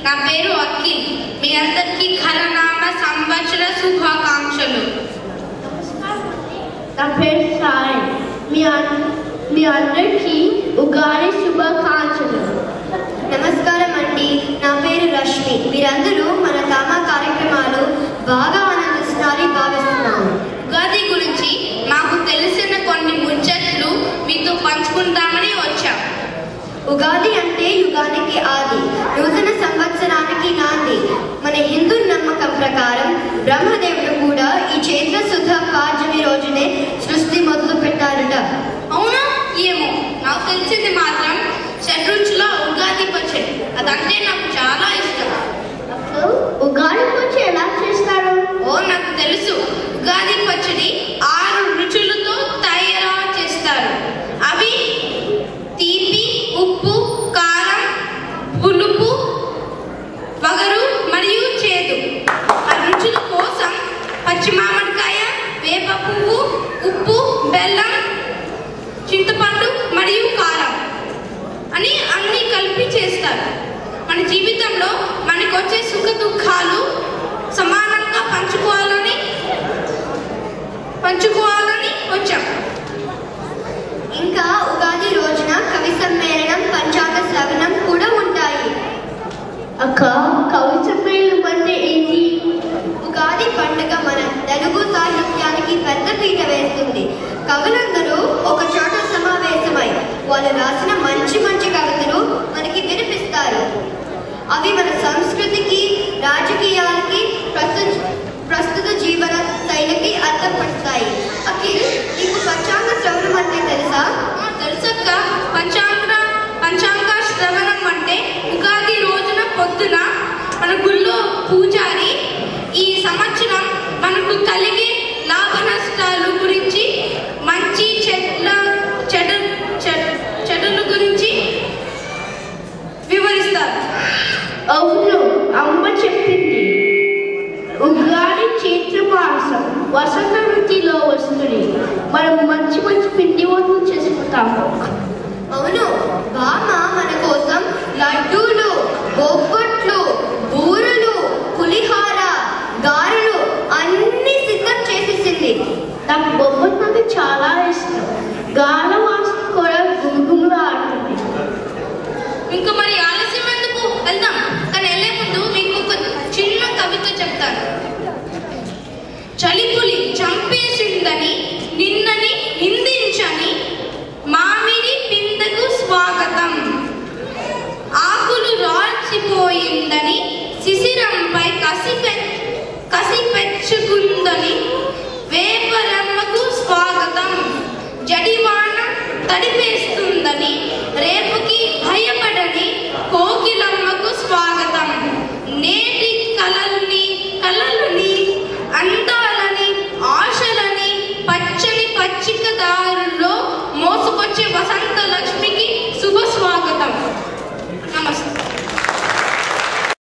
నా పేరు అఖిల్ మీ అందరికీ ఖరనామ సంవత్సర శుభాకాంక్షలు నా పేరు సాయి మీ అన్- మీ అందరికీ ఉగాది శుభాకాంక్షలు నమస్కారం అండి నా పేరు రష్మి మీరందరూ మన తామా కార్యక్రమాలు బాగా ఆనందిస్తున్నారని భావిస్తున్నాను ఉగాది గురించి మాకు తెలిసిన కొన్ని ముచ్చట్లు మీతో పంచుకుందామని వచ్చాం ఉగాది అంటే యుగానికి ఆది నూతన సంవత్సరానికి నాంది మన హిందూ నమ్మకం ప్రకారం బ్రహ్మదేవుడు కూడా ఈ చైత్ర శుద్ధ పాడ్యమి రోజునే సృష్టి మొదలు పెట్టారట అవునా ఏమో నాకు తెలిసింది మాత్రం షడ్రుచుల ఉగాది పచ్చడి అదంటే నాకు చాలా ఇష్టం అప్పుడు ఉగాది వచ్చి ఎలా చేస్తారు ఓ నాకు తెలుసు ఉగాది పచ్చడి ఆరు రుచులతో తయారు చేస్తారు అవి తీపి ఉప్పు కారం పులుపు వగరు మరియు చేదు ఆ రుచుల కోసం పచ్చి మామిడికాయ వేప పువ్వు ఉప్పు బెల్లం చింతపండు మరియు కారం అని అన్ని కలిపి చేస్తారు మన జీవితంలో మనకొచ్చే సుఖ దుఃఖాలు సమానంగా పంచుకోవాలని పంచుకోవాలని వచ్చాం ఇంకా ఉగాది రోజున కవి సమ్మేళనం పంచాంగ శ్రవణం కూడా ఉంటాయి అక్క కవి సమ్మేళనం అంటే ఏంటి ఉగాది పండుగ మన తెలుగు సాహిత్యానికి పెద్ద పీట వేస్తుంది కవులందరూ ఒక చోట సమావేశమై వాళ్ళు రాసిన మంచి మంచి కవితలు మనకి వినిపిస్తారు అవి మన సంస్కృతికి రాజకీయాలకి ప్రస్తుత ప్రస్తుత జీవన శైలికి అర్థం పడతాయి అఖిల్ నీకు పంచాంగ శ్రవణం అంటే తెలుసా ఆ, తెలుసక్క పంచాంగ పంచాంగ శ్రవణం అంటే ఉగాది రోజున పొద్దున మన గుళ్ళో పూజారి ఈ సంవత్సరం మనకు కలిగే లాభ నష్టాలు గురించి మంచి చెడ్ల చెడు చెడు చెడుల గురించి వివరిస్తారు అవును అమ్మ చెప్పింది ఉగాది చైత్ర మాసం వసంత ఋతులో వస్తుంది మనం మంచి మంచి పిండి వంటలు చేసుకుంటాము అవును బామ్మ మన కోసం లడ్డూలు బొబ్బట్లు బూరెలు పులిహార గారెలు అన్ని సిద్ధం చేసేసింది నాకు బొమ్మలు అంటే చాలా ఇష్టం గాల వాసన కూడా గుమగుమలు ఆడుతుంది ఇంకా మరి ఆలస్యం ఎందుకు వెళ్దాం కానీ వెళ్ళే ముందు మీకు ఒక చిన్న కవిత చెప్తాను చలిపులి చంపేసిందని నిన్నని నిందించని మామిడి పిందకు స్వాగతం ఆకులు రాల్చిపోయిందని శిశిరంపై కసి పె- కసి పెచ్చుకుందని వేపరమ్మకు స్వాగతం జడివాన తడిపేస్తుందని రేపుకి